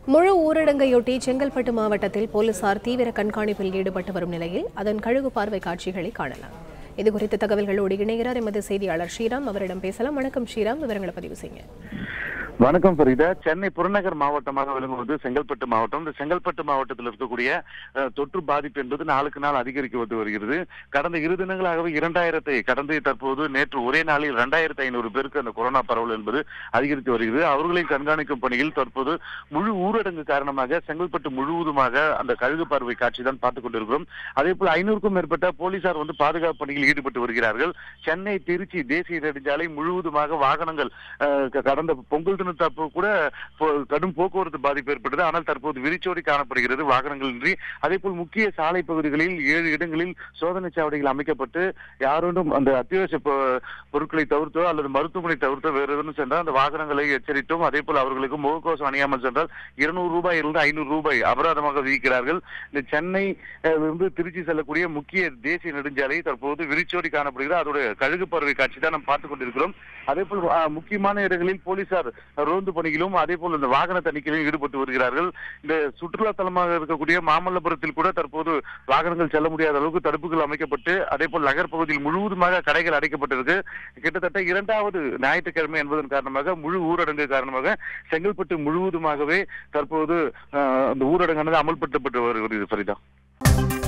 முழு ஊரடங்கையொட்டி செங்கல்பட்டு மாவட்டத்தில் போலீசார் தீவிர கண்காணிப்பில் ஈடுபட்டு வரும் நிலையில் அதன் கழுகு பார்வை காட்சிகளை காணலாம் இதுகுறித்த தகவல்களோடு இணைகிறார் எமது செய்தியாளர் ஸ்ரீராம் அவரிடம் பேசலாம் வணக்கம் ஸ்ரீராம் விவரங்களை பதிவு செய்யுங்க வணக்கம் ஃபரீதா சென்னை புறநகர் மாவட்டமாக விளங்குவது செங்கல்பட்டு மாவட்டம் இந்த செங்கல்பட்டு மாவட்டத்தில் இருக்கக்கூடிய அஹ், தொற்று பாதிப்பு என்பது நாளுக்கு நாள் அதிகரித்து வந்து வருகிறது கடந்த இரு தினங்களாகவே இரண்டாயிரத்தை கடந்து தற்போது நேற்று ஒரே நாளில் இரண்டாயிரத்தி ஐநூறு பேருக்கு அந்த கொரோனா பரவல் என்பது அதிகரித்து வருகிறது அவர்களை கண்காணிக்கும் பணியில் தற்போது முழு ஊரடங்கு காரணமாக செங்கல்பட்டு முழுவதுமாக அந்த கழுகு பார்வை காட்சி தான் பார்த்துக் கொண்டிருக்கிறோம் அதே போல ஐநூறுக்கும் மேற்பட்ட போலீசார் வந்து பாதுகாப்பு பணியில் ஈடுபட்டு வருகிறார்கள் சென்னை திருச்சி தேசிய நெடுஞ்சாலை முழுவதுமாக வாகனங்கள் அஹ், க- கடந்த பொங்கல் தினத்தப்போ கூட போ- கடும் போக்குவரத்து பாதிப்பு ஏற்பட்டது ஆனால் தற்போது விரிச்சோடி காணப்படுகிறது வாகனங்கள் இன்றி அதே போல் முக்கிய சாலை பகுதிகளில் ஏழு இடங்களில் சோதனை சாவடிகள் அமைக்கப்பட்டு யாரும் அந்த அத்தியாவசிய பொ- பொருட்களை தவிர்த்தோ அல்லது மருத்துவமனை தவிர்த்தோ வேறு எதுவும் சென்றால் அந்த வாகனங்களை எச்சரித்தோம் அதே போல் அவர்களுக்கு முகக்கவசம் அணியாமல் சென்றால் இருநூறு ரூபாயிலிருந்து ஐநூறு ரூபாய் அபராதமாக விதிக்கிறார்கள் இந்த சென்னை அஹ், இருந்து திருச்சி செல்லக்கூடிய முக்கிய தேசிய நெடுஞ்சாலை தற்போது விரிச்சோடி காணப்படுகிறது அதோட கழுகு பறவை காட்சி தான் நாம் பார்த்துக் கொண்டிருக்கிறோம் அதே போல் அஹ், முக்கியமான இடங்களில் போலீசார் ரோந்து பணியிலும் அதே போல் இந்த வாகன தணிக்கையிலும் ஈடுபட்டு வருகிறார்கள் இந்த சுற்றுலா தலமாக இருக்கக்கூடிய மாமல்லபுரத்தில் கூட தற்போது வாகனங்கள் செல்ல முடியாத அளவுக்கு தடுப்புகள் அமைக்கப்பட்டு அதே போல் நகர் பகுதியில் முழுவதுமாக கடைகள் அடைக்கப்பட்டிருக்கு கிட்டத்தட்ட இரண்டாவது ஞாயிற்றுக்கிழமை என்பதன் காரணமாக முழு ஊரடங்கு காரணமாக செங்கல்பட்டு முழுவதுமாகவே தற்போது அஹ், அந்த ஊரடங்கானது அமல்படுத்தப்பட்டு வருகிறது ஃபரிதா